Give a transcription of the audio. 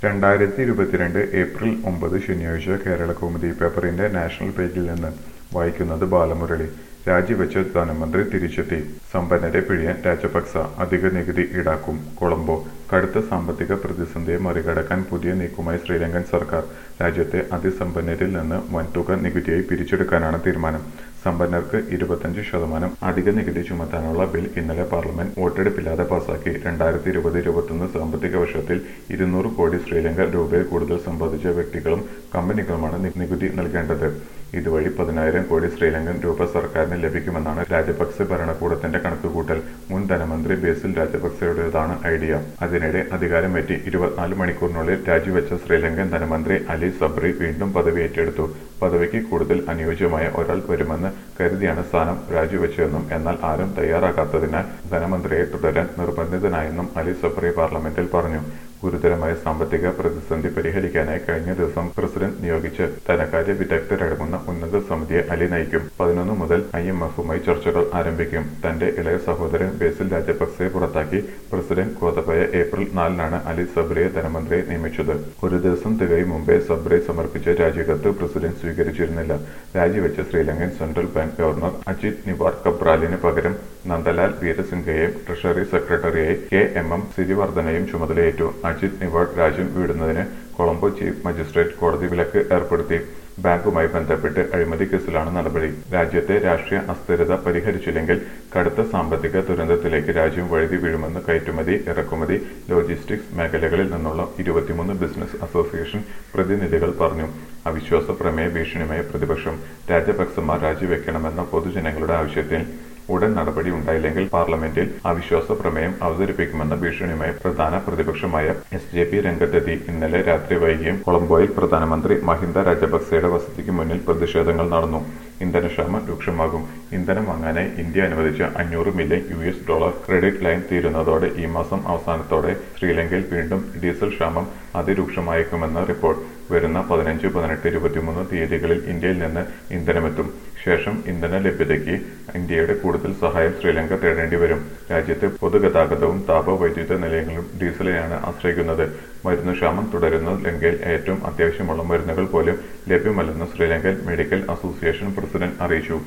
രണ്ടായിരത്തി ഇരുപത്തിരണ്ട് ഏപ്രിൽ ഒമ്പത് ശനിയാഴ്ച കേരളകൗമുദി പേപ്പറിന്റെ നാഷണൽ പേജിൽ നിന്ന് വായിക്കുന്നത് ബാലമുരളി രാജിവെച്ച ധനമന്ത്രി തിരിച്ചെത്തി സമ്പന്നരെ പിഴിയാൻ രാജപക്സ അധിക നികുതി ഈടാക്കും കൊളംബോ കടുത്ത സാമ്പത്തിക പ്രതിസന്ധിയെ മറികടക്കാൻ പുതിയ നീക്കവുമായി ശ്രീലങ്കൻ സർക്കാർ രാജ്യത്തെ അതിസമ്പന്നരിൽ നിന്ന് വൻതുക നികുതിയായി പിരിച്ചെടുക്കാനാണ് തീരുമാനം സമ്പന്നർക്ക് ഇരുപത്തഞ്ച് ശതമാനം അധിക നികുതി ചുമത്താനുള്ള ബിൽ ഇന്നലെ പാർലമെന്റ് വോട്ടെടുപ്പില്ലാതെ പാസാക്കി രണ്ടായിരത്തി ഇരുപത് ഇരുപത്തൊന്ന് സാമ്പത്തിക വർഷത്തിൽ ഇരുന്നൂറ് കോടി ശ്രീലങ്ക രൂപയിൽ കൂടുതൽ സമ്പാദിച്ച വ്യക്തികളും കമ്പനികളുമാണ് നി- നികുതി നൽകേണ്ടത് ഇതുവഴി പതിനായിരം കോടി ശ്രീലങ്കൻ രൂപ സർക്കാരിന് ലഭിക്കുമെന്നാണ് രാജപക്സെ ഭരണകൂടത്തിന്റെ കണക്കുകൂട്ടൽ മുൻ ധനമന്ത്രി ബേസിൽ രാജപക്സെയുടേതാണ് ഐഡിയ അതിനിടെ അധികാരമേറ്റി ഇരുപത്തിനാല് മണിക്കൂറിനുള്ളിൽ രാജിവെച്ച ശ്രീലങ്കൻ ധനമന്ത്രി അലി സബ്രി വീണ്ടും പദവി ഏറ്റെടുത്തു പദവിക്ക് കൂടുതൽ അനുയോജ്യമായ ഒരാൾ വരുമെന്ന് കരുതിയാണ് സ്ഥാനം രാജിവെച്ചതെന്നും എന്നാൽ ആരും തയ്യാറാകാത്തതിനാൽ ധനമന്ത്രിയെ തുടരാൻ നിർബന്ധിതനായെന്നും അലി സബ്രി പാർലമെന്റിൽ പറഞ്ഞു ഗുരുതരമായ സാമ്പത്തിക പ്രതിസന്ധി പരിഹരിക്കാനായി കഴിഞ്ഞ ദിവസം പ്രസിഡന്റ് നിയോഗിച്ച ധനകാര്യ വിദഗ്ധരടങ്ങുന്ന ഉന്നത സമിതിയെ അലി നയിക്കും പതിനൊന്ന് മുതൽ ഐ എം എഫുമായി ചർച്ചകൾ ആരംഭിക്കും തന്റെ ഇളയ സഹോദരൻ ബേസിൽ രാജപക്സെ പുറത്താക്കി പ്രസിഡന്റ് ഗോതബയ ഏപ്രിൽ നാലിനാണ് അലി സബ്രിയെ ധനമന്ത്രിയെ നിയമിച്ചത് ഒരു ദിവസം തികയും മുമ്പേ സബ്രെ സമർപ്പിച്ച രാജിക്കത്ത് പ്രസിഡന്റ് സ്വീകരിച്ചിരുന്നില്ല രാജിവെച്ച Sri Lankan central bank governor Ajith Nivard കബ്രാലിന് പകരം നന്ദലാൽ വീരസിംഗയെയും ട്രഷറി സെക്രട്ടറിയായി കെ എം എം സിരിവർദ്ധനയും ചുമതലയേറ്റു അജിത് നിവാഡ് രാജ്യം വിടുന്നതിന് കൊളംബോ ചീഫ് മജിസ്ട്രേറ്റ് കോടതി വിലക്ക് ഏർപ്പെടുത്തി ബാങ്കുമായി ബന്ധപ്പെട്ട് അഴിമതി കേസിലാണ് നടപടി രാജ്യത്തെ രാഷ്ട്രീയ അസ്ഥിരത പരിഹരിച്ചില്ലെങ്കിൽ കടുത്ത സാമ്പത്തിക ദുരന്തത്തിലേക്ക് രാജ്യം വഴുതി വീഴുമെന്ന് കയറ്റുമതി ഇറക്കുമതി ലോജിസ്റ്റിക്സ് മേഖലകളിൽ നിന്നുള്ള ഇരുപത്തിമൂന്ന് ബിസിനസ് അസോസിയേഷൻ പ്രതിനിധികൾ പറഞ്ഞു അവിശ്വാസ പ്രമേയ ഭീഷണിയുമായ പ്രതിപക്ഷം രാജപക്സമാർ രാജിവെക്കണമെന്ന പൊതുജനങ്ങളുടെ ആവശ്യത്തിൽ ഉടൻ നടപടി ഉണ്ടായില്ലെങ്കിൽ പാർലമെന്റിൽ അവിശ്വാസ പ്രമേയം അവതരിപ്പിക്കുമെന്ന ഭീഷണിയുമായി പ്രധാന പ്രതിപക്ഷമായ എസ് ജെ പി രംഗത്തെത്തി ഇന്നലെ രാത്രി വൈകിയും കൊളംബോയിൽ പ്രധാനമന്ത്രി മഹിന്ദ രാജപക്സെയുടെ വസതിക്ക് മുന്നിൽ പ്രതിഷേധങ്ങൾ നടന്നു ഇന്ധനക്ഷാമം രൂക്ഷമാകും ഇന്ധനം വാങ്ങാനായി ഇന്ത്യ അനുവദിച്ച അഞ്ഞൂറ് million U S dollar credit line തീരുന്നതോടെ ഈ മാസം അവസാനത്തോടെ ശ്രീലങ്കയിൽ വീണ്ടും ഡീസൽ ക്ഷാമം അതിരൂക്ഷമായേക്കുമെന്ന് റിപ്പോർട്ട് വരുന്ന പതിനഞ്ച് പതിനെട്ട് ഇരുപത്തിമൂന്ന് തീയതികളിൽ ഇന്ത്യയിൽ നിന്ന് ഇന്ധനമെത്തും ശേഷം ഇന്ധന ലഭ്യതയ്ക്ക് ഇന്ത്യയുടെ കൂടുതൽ സഹായം ശ്രീലങ്ക തേടേണ്ടി വരും രാജ്യത്തെ പൊതുഗതാഗതവും താപവൈദ്യുത നിലയങ്ങളും ഡീസലിനെയാണ് ആശ്രയിക്കുന്നത് മരുന്നുക്ഷാമം തുടരുന്ന ലങ്കയിൽ ഏറ്റവും അത്യാവശ്യമുള്ള മരുന്നുകൾ പോലും ലഭ്യമല്ലെന്ന് ശ്രീലങ്കൻ മെഡിക്കൽ അസോസിയേഷൻ പ്രസിഡന്റ് അറിയിച്ചു